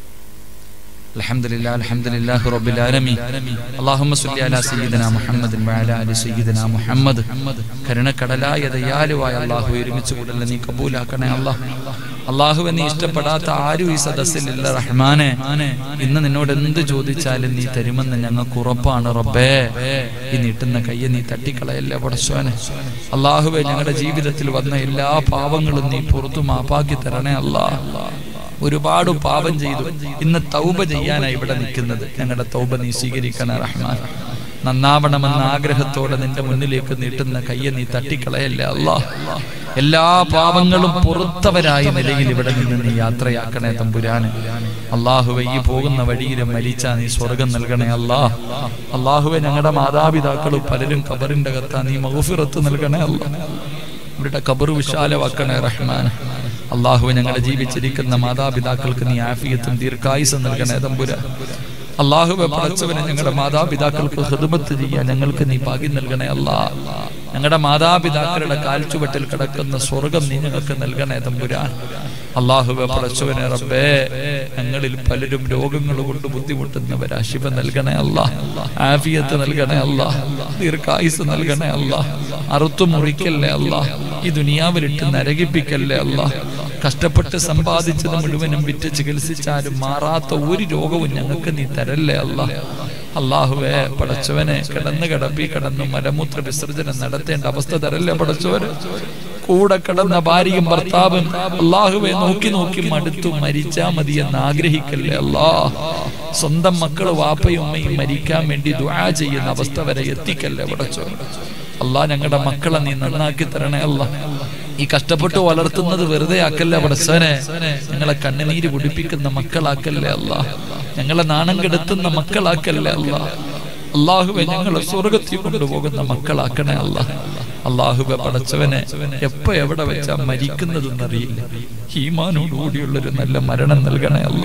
الحمد لله الحمد لله رب العالمين اللهم صل على سيدنا محمد وعلى ال سيدنا محمد കരുണക്കടലായ ദയാലുവായ അള്ളാഹു ഒരുമിച്ച് കൂടല്ല നീ കബൂലാക്കണേ അള്ളാഹ് അള്ളാഹു നീ ഇഷ്ടപ്പെടാത്ത ആരും ഈ സദസ്സിലില്ല റഹ്മാനെ ഇന്ന് നിന്നോട് എന്ത് ചോദിച്ചാലും നീ തരുമെന്ന് ഞങ്ങൾക്ക് ഉറപ്പാണ് റബ്ബേ ഈ നീട്ടുന്ന കയ്യെ നീ തട്ടിക്കളയല്ലേ പടശോനെ അള്ളാഹുവെ ഞങ്ങളുടെ ജീവിതത്തിൽ വന്ന എല്ലാ പാവങ്ങളും നീ പുറത്തു മാപ്പാക്കി തരണേ അള്ളാഹ് ഒരുപാട് പാപം ചെയ്തു ഇന്ന് തൗബ ചെയ്യാനായി ഇവിടെ നിൽക്കുന്നത് ഞങ്ങളുടെ തൗബ നീ സ്വീകരിക്കണ റഹ്മാൻ നന്നാവണമെന്ന ആഗ്രഹത്തോടെ നിന്റെ മുന്നിലേക്ക് നീട്ടുന്ന കയ്യെ നീ തട്ടിക്കളയല്ലേ അല്ലാ എല്ലാ പാപങ്ങളും പുറത്തവരായ നിലയിൽ ഇവിടെ നിന്ന് നീ യാത്രയാക്കണേ തമ്പുരാന് അള്ളാഹുവെ ഈ പോകുന്ന വഴിയിൽ മരിച്ചാ നീ സ്വർഗം നൽകണേ അല്ലാ അള്ളാഹുവെ ഞങ്ങളുടെ മാതാപിതാക്കളും പലരും കബറിന്റെ കത്താ നീ മഹുഫിറത്ത് നൽകണേ അല്ലാ ഇവരുടെ കബറ് വിശാലമാക്കണേ റഹ്മാൻ അള്ളാഹു ഞങ്ങളെ ജീവിച്ചിരിക്കുന്ന മാതാപിതാക്കൾക്ക് നീ ആഫിയത്തും ദീർഘായുസം നൽകണേ തമ്പുര അള്ളാഹുവെ പടച്ചവനെ ഞങ്ങളുടെ മാതാപിതാക്കൾക്ക് ഹൃദമത്ത് ചെയ്യാൻ ഞങ്ങൾക്ക് നീ ഭാഗ്യം നൽകണേ അല്ലാ ഞങ്ങളുടെ മാതാപിതാക്കളുടെ കാൽച്ചുവട്ടിൽ കിടക്കുന്ന സ്വർഗം നീ ഞങ്ങൾക്ക് നൽകണേ തമ്പുരാൻ അള്ളാഹുവെ പടച്ചവനെ റബ്ബേ ഞങ്ങളിൽ പലരും രോഗങ്ങൾ കൊണ്ട് ബുദ്ധിമുട്ടുന്നവരാ ശിവ നൽകണേ അല്ലാ ആഫിയത്ത് നൽകണേ അല്ലാ ദീർഘായുസ് നൽകണേ അല്ലാ അറുത്തു മുറിക്കല്ലേ അല്ലാ ഈ ദുനിയാവിലിട്ട് നരകിപ്പിക്കല്ലേ അല്ലാ കഷ്ടപ്പെട്ട് സമ്പാദിച്ചത് മുഴുവനും വിറ്റ് ചികിത്സിച്ചാലും മാറാത്ത ഒരു രോഗവും ഞങ്ങൾക്ക് നീ തരല്ലേ അല്ലാ അള്ളാഹുവേ പടച്ചവനെ കിടന്ന് കിടപ്പി കിടന്ന് മലമൂത്ര വിസർജനം നടത്തേണ്ട അവസ്ഥ തരല്ലേ പടച്ചവന് കൂടെ കിടന്ന ഭാര്യയും ഭർത്താവും അള്ളാഹുവെ നോക്കി നോക്കി മടുത്തു മരിച്ചാ മതി എന്ന് ആഗ്രഹിക്കല്ലേ അല്ലാ സ്വന്തം മക്കള് വാപ്പയും ഉമ്മയും മരിക്കാൻ വേണ്ടി ദുആ ചെയ്യുന്ന അവസ്ഥ വരെ എത്തിക്കല്ലേ പടച്ചവൻ അല്ലാ ഞങ്ങളുടെ മക്കളെ നീ നന്നാക്കി തരണേ അല്ലാ ഈ കഷ്ടപ്പെട്ട് വളർത്തുന്നത് വെറുതെ ആക്കല്ലേ പടച്ചവനെ ഞങ്ങളെ കണ്ണുനീര് കുടിപ്പിക്കുന്ന മക്കളാക്കല്ലേ അല്ലാ ഞങ്ങളെ നാണം കെടുത്തുന്ന മക്കളാക്കല്ലേ അല്ലാ അള്ളാഹുവെ ഞങ്ങളെ സ്വർഗത്തിൽ കൊണ്ടുപോകുന്ന മക്കളാക്കണേ അല്ല അള്ളാഹുവെ പടച്ചവനെ എപ്പോ എവിടെ വെച്ചാ മരിക്കുന്നതെന്നറിയില്ല ഹീമാനോടുകൂടിയുള്ളൊരു നല്ല മരണം നൽകണേ അല്ല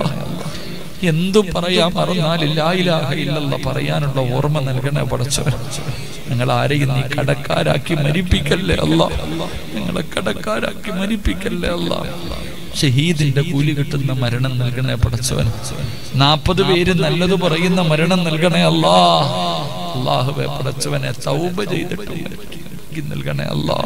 എന്തു പറയാൻ മറന്നാലില്ല ഇലാഹ ഇല്ലല്ല പറയാനുള്ള ഓർമ്മ നൽകണേ പടച്ചവൻ ഞങ്ങൾ ആരെയും നീ കടക്കാരാക്കി മരിപ്പിക്കല്ലേ അല്ല ഞങ്ങളെ കടക്കാരാക്കി മരിപ്പിക്കല്ലേ അല്ല ഷഹീദിന്റെ കൂലി കിട്ടുന്ന മരണം നൽകണേ പടച്ചവൻ നാൽപ്പത് പേര് നല്ലത് പറയുന്ന മരണം നൽകണേ അല്ലാ അള്ളാഹുവെ പടച്ചവനെ തൗബ ചെയ്തിട്ട് മരിക്കാൻ നൽകണേ അല്ലാ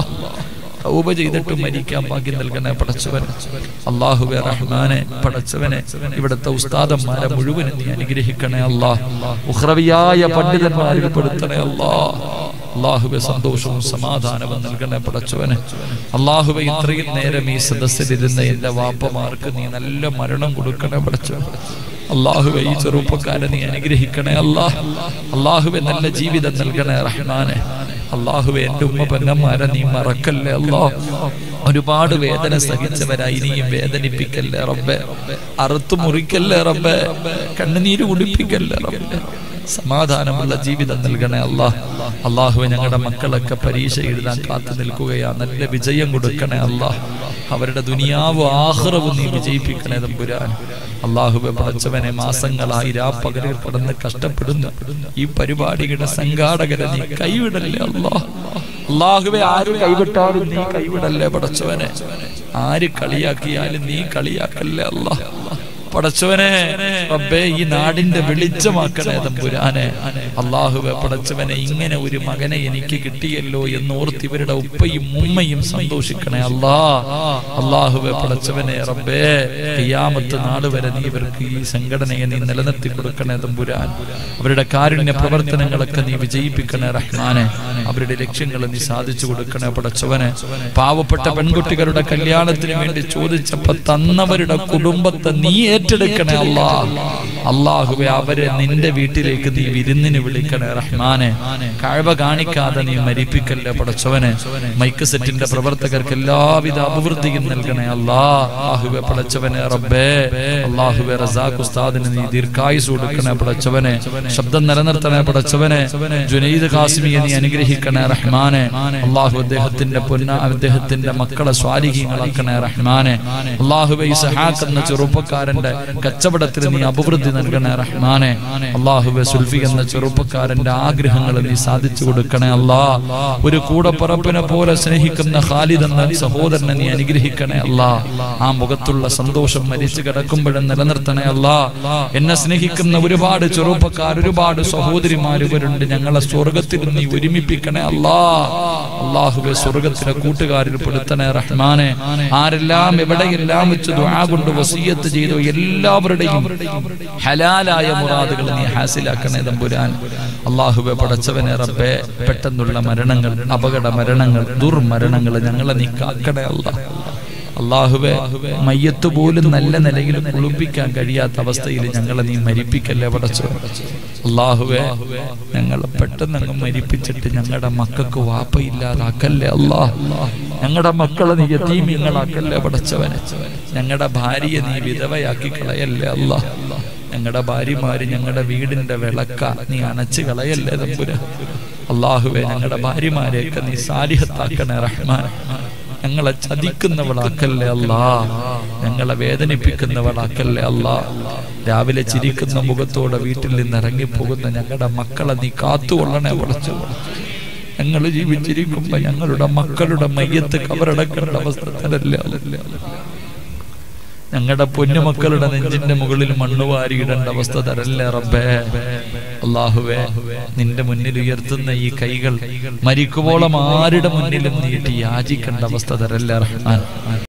തൗബ ചെയ്തിട്ട് മരിക്കാൻ ഭാഗ്യം നൽകണേ പടച്ചവൻ അള്ളാഹുവെ റഹ്മാനെ പടച്ചവനെ ഇവിടുത്തെ ഉസ്താദന്മാരെ മുഴുവനും നീ അനുഗ്രഹിക്കണേ അല്ലാ ഉഹ്രവിയായ പണ്ഡിതന്മാരിൽ പെടുത്തണേ അല്ലാ അള്ളാഹുവെ സന്തോഷവും സമാധാനവും നൽകണേ പടച്ചവന് അള്ളാഹുവെ ഇത്രയും നേരം ഈ സദസ്സിലിരുന്ന എന്റെ വാപ്പമാർക്ക് നീ നല്ല മരണം കൊടുക്കണേ പടച്ചവൻ അള്ളാഹുവെ ഈ ചെറുപ്പക്കാരെ നീ അനുഗ്രഹിക്കണേ അല്ലാ അള്ളാഹുവെ നല്ല ജീവിതം നൽകണേ റഹ്മാനെ അള്ളാഹുവെ എന്റെ ഉമ്മ പെങ്ങന്മാരെ നീ മറക്കല്ലേ അല്ലാ ഒരുപാട് വേദന സഹിച്ചവരായി നീയും വേദനിപ്പിക്കല്ലേ റബ്ബെ അറുത്തു മുറിക്കല്ലേ റബ്ബെ കണ്ണുനീര് കുടിപ്പിക്കല്ലേ റബ്ബെ സമാധാനമുള്ള ജീവിതം നൽകണേ അല്ലാ അള്ളാഹുവെ ഞങ്ങളുടെ മക്കളൊക്കെ പരീക്ഷ എഴുതാൻ കാത്തു നിൽക്കുകയാ നല്ല വിജയം കൊടുക്കണേ അല്ലാ അവരുടെ ദുനിയാവ് ആഹ്റവും നീ വിജയിപ്പിക്കണേ തമ്പുരാൻ അള്ളാഹുബെ പടച്ചവനെ മാസങ്ങളായി രാപ്പകലിൽ കിടന്ന് കഷ്ടപ്പെടുന്നു ഈ പരിപാടിയുടെ സംഘാടകരെ നീ കൈവിടല്ലേ അല്ലാ അള്ളാഹുവെ ആര് കൈവിട്ടാലും നീ കൈവിടല്ലേ പടച്ചവനെ ആര് കളിയാക്കിയാലും നീ കളിയാക്കല്ലേ അല്ലാ പടച്ചവനെ റബ്ബേ ഈ നാടിന്റെ വെളിച്ചമാക്കണേ തമ്പുരാനെ അള്ളാഹുവെ പടച്ചവനെ ഇങ്ങനെ ഒരു മകനെ എനിക്ക് കിട്ടിയല്ലോ എന്ന് ഓർത്ത് ഇവരുടെ ഉപ്പയും ഉമ്മയും സന്തോഷിക്കണേ അല്ലാ അള്ളാഹുവെ പടച്ചവനെ റബ്ബേ കയ്യാമത്ത് നാട് വരെ നീ ഇവർക്ക് ഈ സംഘടനയെ നീ നിലനിർത്തി കൊടുക്കണേ തമ്പുരാൻ അവരുടെ കാരുണ്യ പ്രവർത്തനങ്ങളൊക്കെ നീ വിജയിപ്പിക്കണേ റഹ്മാനെ അവരുടെ ലക്ഷ്യങ്ങൾ നീ സാധിച്ചു കൊടുക്കണേ പടച്ചവനെ പാവപ്പെട്ട പെൺകുട്ടികളുടെ കല്യാണത്തിന് വേണ്ടി ചോദിച്ചപ്പോ തന്നവരുടെ കുടുംബത്തെ നീ ഏറ്റെടുക്കണേ അല്ലാ അള്ളാഹുവെ അവരെ നിന്റെ വീട്ടിലേക്ക് നീ വിരുന്നിന് വിളിക്കണേ റഹ്മാനെ കഴിവ കാണിക്കാതെ നീ മരിപ്പിക്കല്ലേ പടച്ചവനെ മൈക്ക് സെറ്റിന്റെ പ്രവർത്തകർക്ക് എല്ലാവിധ അഭിവൃദ്ധിയും നൽകണേ അല്ലാ അള്ളാഹുവെ പടച്ചവനെ റബ്ബേ അള്ളാഹുവെ റസാഖ് ഉസ്താദിന് നീ ദീർഘായുസ് കൊടുക്കണേ പടച്ചവനെ ശബ്ദം നിലനിർത്തണേ പടച്ചവനെ ജുനൈദ് ഖാസിമിയെ നീ അനുഗ്രഹിക്കണേ റഹ്മാനെ അള്ളാഹു അദ്ദേഹത്തിന്റെ പൊന്ന അദ്ദേഹത്തിന്റെ മക്കളെ സ്വാലിഹീങ്ങളാക്കണേ റഹ്മാനെ അള്ളാഹുവെ ഈ സഹാക്ക് എന്ന ചെറുപ്പക്കാരന്റെ കച്ചവടത്തിൽ നീ അഭിവൃദ്ധി നൽകണേ റഹ്മാനെ അള്ളാഹുവെ സുൽഫി എന്ന ചെറുപ്പക്കാരന്റെ ആഗ്രഹങ്ങൾ നീ സാധിച്ചു കൊടുക്കണേ അല്ലാ ഒരു കൂടപ്പറപ്പിനെ പോലെ സ്നേഹിക്കുന്ന ഖാലിദ് എന്ന സഹോദരനെ നീ അനുഗ്രഹിക്കണേ അല്ലാ ആ മുഖത്തുള്ള സന്തോഷം മരിച്ചു കിടക്കുമ്പോഴും നിലനിർത്തണേ അല്ലാ എന്നെ സ്നേഹിക്കുന്ന ഒരുപാട് ചെറുപ്പക്കാർ ഒരുപാട് സഹോദരിമാർ ഇവരുണ്ട് ഞങ്ങളെ സ്വർഗത്തിൽ നീ ഒരുമിപ്പിക്കണേ അല്ലാ അള്ളാഹുവെ സ്വർഗത്തിലെ കൂട്ടുകാരിൽ പെടുത്തണേ റഹ്മാനെ ആരെല്ലാം എവിടെയെല്ലാം വെച്ച് ദുആ കൊണ്ട് വസീയത്ത് ചെയ്തു എല്ലാവരുടെയും ഹലാലായ മുറാദുകൾ നീ ഹാസിലാക്കണേ തമ്പുരാൻ അള്ളാഹുവെ പടച്ചവനെ റബ്ബേ പെട്ടെന്നുള്ള മരണങ്ങൾ അപകട മരണങ്ങൾ ദുർമരണങ്ങൾ ഞങ്ങളെ നീ കാക്കണേ അല്ലാ അള്ളാഹുവെ മയ്യത്ത് പോലും നല്ല നിലയിൽ കുളിപ്പിക്കാൻ കഴിയാത്ത അവസ്ഥയിൽ ഞങ്ങളെ നീ മരിപ്പിക്കല്ലേ പടച്ചു അള്ളാഹുവെ ഞങ്ങളെ പെട്ടെന്ന് അങ്ങ് മരിപ്പിച്ചിട്ട് ഞങ്ങളുടെ മക്കൾക്ക് വാപ്പയില്ലാതാക്കല്ലേ അല്ലാ ഞങ്ങളുടെ മക്കളെ നീ യതീമ്യങ്ങളാക്കല്ലേ പടച്ചവനെ ഞങ്ങളുടെ ഭാര്യയെ നീ വിധവയാക്കി കളയല്ലേ അല്ലാ ഞങ്ങളുടെ ഭാര്യമാര് ഞങ്ങളുടെ വീടിന്റെ വിളക്ക നീ അണച്ചു കളയല്ലേ തമ്പുര അള്ളാഹുവെ ഞങ്ങളുടെ ഭാര്യമാരെയൊക്കെ നീ സാലിഹത്താക്കണേ റഹ്മാൻ ഞങ്ങളെ ചതിക്കുന്നവളാക്കല്ലേ അല്ലാ ഞങ്ങളെ വേദനിപ്പിക്കുന്നവളാക്കല്ലേ അല്ലാ രാവിലെ ചിരിക്കുന്ന മുഖത്തോടെ വീട്ടിൽ നിന്ന് ഇറങ്ങിപ്പോകുന്ന ഞങ്ങളുടെ മക്കളെ നീ കാത്തുകൊള്ളണേ വളച്ചു ഞങ്ങൾ ജീവിച്ചിരിക്കുമ്പോ ഞങ്ങളുടെ മക്കളുടെ മയ്യത്ത് കവറടക്കേണ്ട അവസ്ഥ തരല്ലേ അല്ലേ ഞങ്ങളുടെ പൊന്നുമക്കളുടെ നെഞ്ചിന്റെ മുകളിൽ മണ്ണ് വാരിയിടേണ്ട അവസ്ഥ തരല്ലേ റബ്ബേ അള്ളാഹുവേ നിന്റെ മുന്നിൽ ഉയർത്തുന്ന ഈ കൈകൾ മരിക്കുവോളം ആരുടെ മുന്നിലും നീട്ടി യാചിക്കേണ്ട അവസ്ഥ തരല്ലേ റഹ്മാൻ